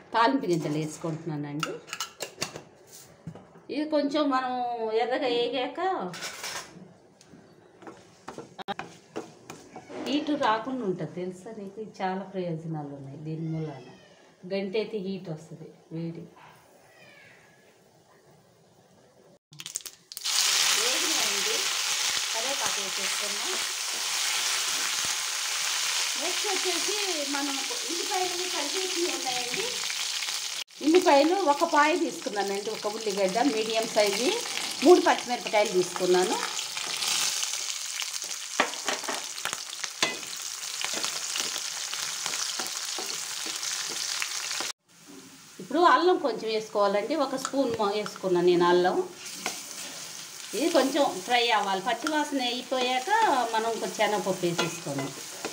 తాలింపు గింజలు వేసుకుంటున్నానండి ఇది కొంచెం మనం ఎర్రగా వేగాక హీట్ రాకుండా ఉంటుంది తెలుసా నీకు ఇది చాలా ప్రయోజనాలు ఉన్నాయి దీని మూలాన గంట అయితే హీట్ వస్తుంది వేడి వేగినాయండి కరేపాకు వేసేసుకున్నాం నెక్స్ట్ వచ్చేసి మనం ఉల్లిపాయలు కలిపేసి ఉన్నాయండి ఉల్లిపాయలు ఒక పాయ తీసుకున్నానండి ఒక ఉల్లిగడ్డ మీడియం సైజు మూడు పచ్చిమిరపకాయలు తీసుకున్నాను ఇప్పుడు అల్లం కొంచెం వేసుకోవాలండి ఒక స్పూన్ మొ- వేసుకున్నాను నేను అల్లం ఇది కొంచెం ఫ్రై అవ్వాలి పచ్చివాసన అయిపోయాక మనం కొంచెం శనగపప్పు వేసేసుకున్నాం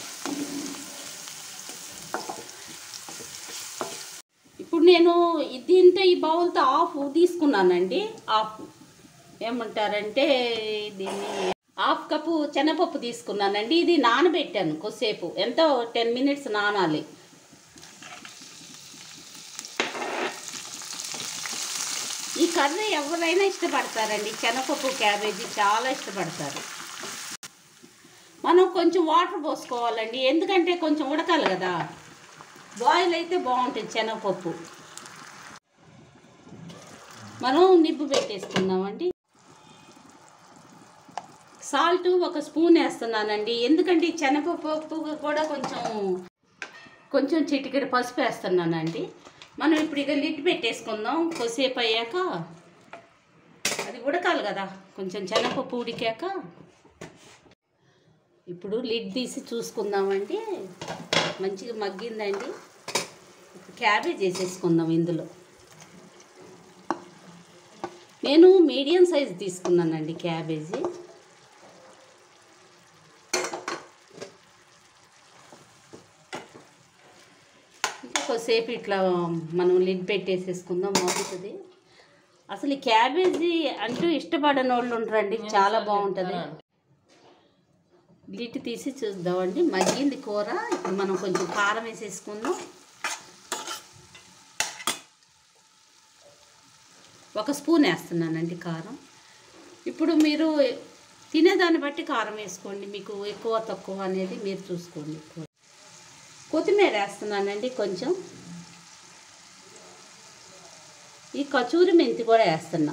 ఇప్పుడు నేను ఈ- దీంతో ఈ బౌల్తో హాఫ్ తీసుకున్నానండి హాఫ్ ఏమంటారంటే దీన్ని హాఫ్ కప్పు శనగపప్పు తీసుకున్నానండి ఇది నానబెట్టాను కొద్దిసేపు ఎంతో టెన్ మినిట్స్ నానాలి ఈ కర్రీ ఎవరైనా ఇష్టపడతారండి శనగపప్పు క్యాబేజీ చాలా ఇష్టపడతారు మనం కొంచెం వాటర్ పోసుకోవాలండి ఎందుకంటే కొంచెం ఉడకాలి కదా బాయిల్ అయితే బాగుంటుంది శనగపప్పు మనం నిప్పు పెట్టేసుకుందామండి సాల్ట్ ఒక స్పూన్ వేస్తున్నానండి ఎందుకంటే ఈ శనగపప్పు కూడా కొంచెం కొంచెం చిటికెడు పసుపు వేస్తున్నానండి మనం ఇప్పుడు ఇక లిడ్ పెట్టేసుకుందాం కొద్దిసేపు అయ్యాక అది ఉడకాలి కదా కొంచెం శనగపప్పు ఉడికాక ఇప్పుడు లిడ్ తీసి చూసుకుందామండి మంచిగా మగ్గిందండి ఇప్పుడు క్యాబేజ్ వేసేసుకుందాం ఇందులో నేను మీడియం సైజ్ తీసుకున్నానండి క్యాబేజీ ఇంకా కొద్దిసేపు ఇట్లా మనం లిడ్ పెట్టేసేసుకుందాం మగ్గుతుంది అసలు ఈ క్యాబేజీ అంటూ ఇష్టపడని వాళ్ళు ఉంటారండి చాలా బాగుంటుంది లిట్ తీసి చూద్దామండి మగ్గింది కూర ఇప్పుడు మనం కొంచెం కారం వేసేసుకుందాం ఒక స్పూన్ వేస్తున్నానండి కారం ఇప్పుడు మీరు తినేదాన్ని బట్టి కారం వేసుకోండి మీకు ఎక్కువ తక్కువ అనేది మీరు చూసుకోండి కొత్తిమీర వేస్తున్నానండి కొంచెం ఈ కచూరి మెంతి కూడా వేస్తున్నా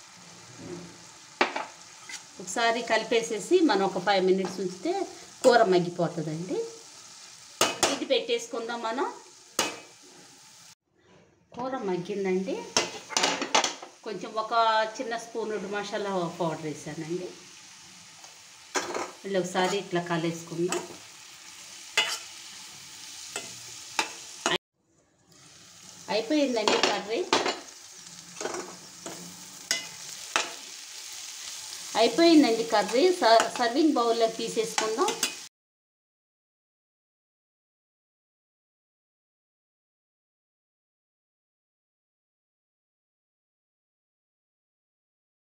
ఒకసారి కలిపేసేసి మనం ఒక ఫైవ్ మినిట్స్ ఉంచితే కూర మగ్గిపోతుందండి ఇది పెట్టేసుకుందాం మనం కూర మగ్గిందండి కొంచెం ఒక చిన్న స్పూన్ మసాలా పౌడర్ వేసానండి మళ్ళీ ఒకసారి ఇట్లా కలిసేసుకుందాం అయిపోయిందండి కర్రీ అయిపోయిందండి కర్రీ స- సర్వింగ్ బౌల్లోకి తీసేసుకుందాం